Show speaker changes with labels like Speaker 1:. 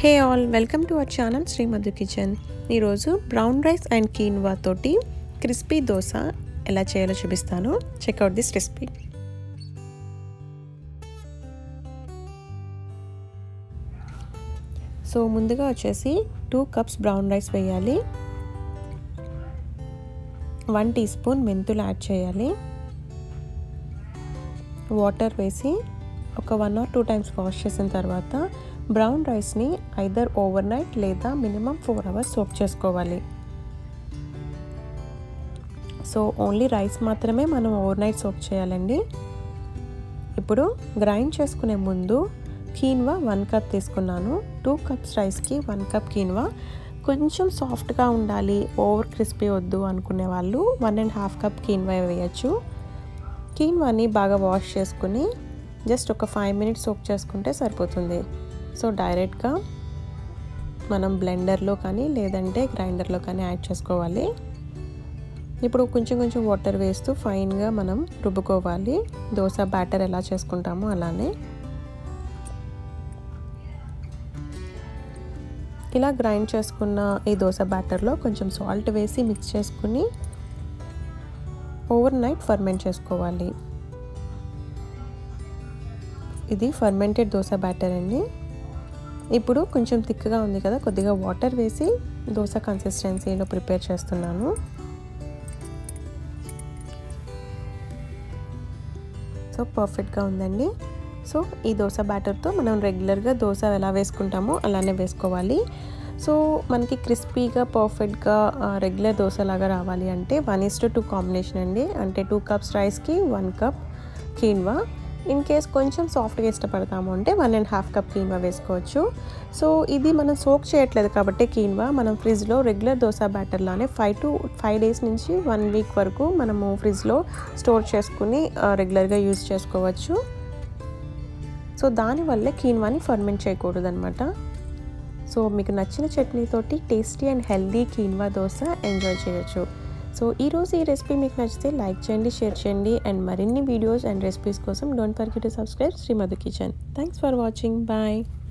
Speaker 1: hey all welcome to our channel Srimadhu kitchen ఈరోజు brown rice and quinoa తోటి crispy dosa ఎలా చేయాలో చూపిస్తాను చెక్అవుట్ దిస్ రెసిపీ సో ముందుగా వచ్చేసి టూ కప్స్ బ్రౌన్ రైస్ వేయాలి వన్ టీ స్పూన్ మెంతులు యాడ్ చేయాలి వాటర్ వేసి ఒక one or two times wash చేసిన తర్వాత బ్రౌన్ రైస్ని ఐదర్ ఓవర్ నైట్ లేదా మినిమం ఫోర్ అవర్స్ సోక్ చేసుకోవాలి సో ఓన్లీ రైస్ మాత్రమే మనం ఓవర్ నైట్ సోక్ చేయాలండి ఇప్పుడు గ్రైండ్ చేసుకునే ముందు కీన్వా వన్ కప్ తీసుకున్నాను టూ కప్స్ రైస్కి వన్ కప్ కీన్వా కొంచెం సాఫ్ట్గా ఉండాలి ఓవర్ క్రిస్పీ వద్దు అనుకునే వాళ్ళు one and half cup quinoa వేయచ్చు కీన్వాని బాగా వాష్ చేసుకుని జస్ట్ ఒక ఫైవ్ మినిట్స్ సోక్ చేసుకుంటే సరిపోతుంది సో డైరెక్ట్గా మనం బ్లెండర్లో కానీ లేదంటే గ్రైండర్లో కానీ యాడ్ చేసుకోవాలి ఇప్పుడు కొంచెం కొంచెం వాటర్ వేస్తూ ఫైన్గా మనం రుబ్బుకోవాలి దోశ బ్యాటర్ ఎలా చేసుకుంటామో అలానే ఇలా గ్రైండ్ చేసుకున్న ఈ దోశ బ్యాటర్లో కొంచెం సాల్ట్ వేసి మిక్స్ చేసుకుని ఓవర్ నైట్ ఫర్మెంట్ చేసుకోవాలి ఇది ఫర్మెంటెడ్ దోశ బ్యాటర్ అండి ఇప్పుడు కొంచెం థిక్గా ఉంది కదా కొద్దిగా వాటర్ వేసి దోశ కన్సిస్టెన్సీలో ప్రిపేర్ చేస్తున్నాను సో పర్ఫెక్ట్గా ఉందండి సో ఈ దోశ బ్యాటర్తో మనం రెగ్యులర్గా దోశ ఎలా వేసుకుంటామో అలానే వేసుకోవాలి సో మనకి క్రిస్పీగా పర్ఫెక్ట్గా రెగ్యులర్ దోశలాగా రావాలి అంటే one is to two combination అండి అంటే టూ కప్స్ రైస్కి one cup quinoa in case కొంచెం సాఫ్ట్గా ఇష్టపడతాము అంటే one and half cup quinoa వేసుకోవచ్చు సో ఇది మనం సోక్ చేయట్లేదు కాబట్టి కీన్వా మనం ఫ్రిడ్జ్లో రెగ్యులర్ దోశ బ్యాటర్లానే ఫైవ్ టు ఫైవ్ డేస్ నుంచి వన్ వీక్ వరకు మనము ఫ్రిడ్జ్లో స్టోర్ చేసుకుని రెగ్యులర్గా యూజ్ చేసుకోవచ్చు సో దానివల్ల కీన్వాని ఫర్మెంట్ చేయకూడదు అనమాట సో మీకు నచ్చిన చట్నీతోటి tasty and healthy quinoa dosa enjoy చేయొచ్చు సో ఈరోజు ఈ రెసిపీ మీకు నచ్చితే లైక్ చేయండి షేర్ చేయండి అండ్ మరిన్ని వీడియోస్ అండ్ రెసిపీస్ కోసం don't forget to subscribe Srimadhu kitchen thanks for watching bye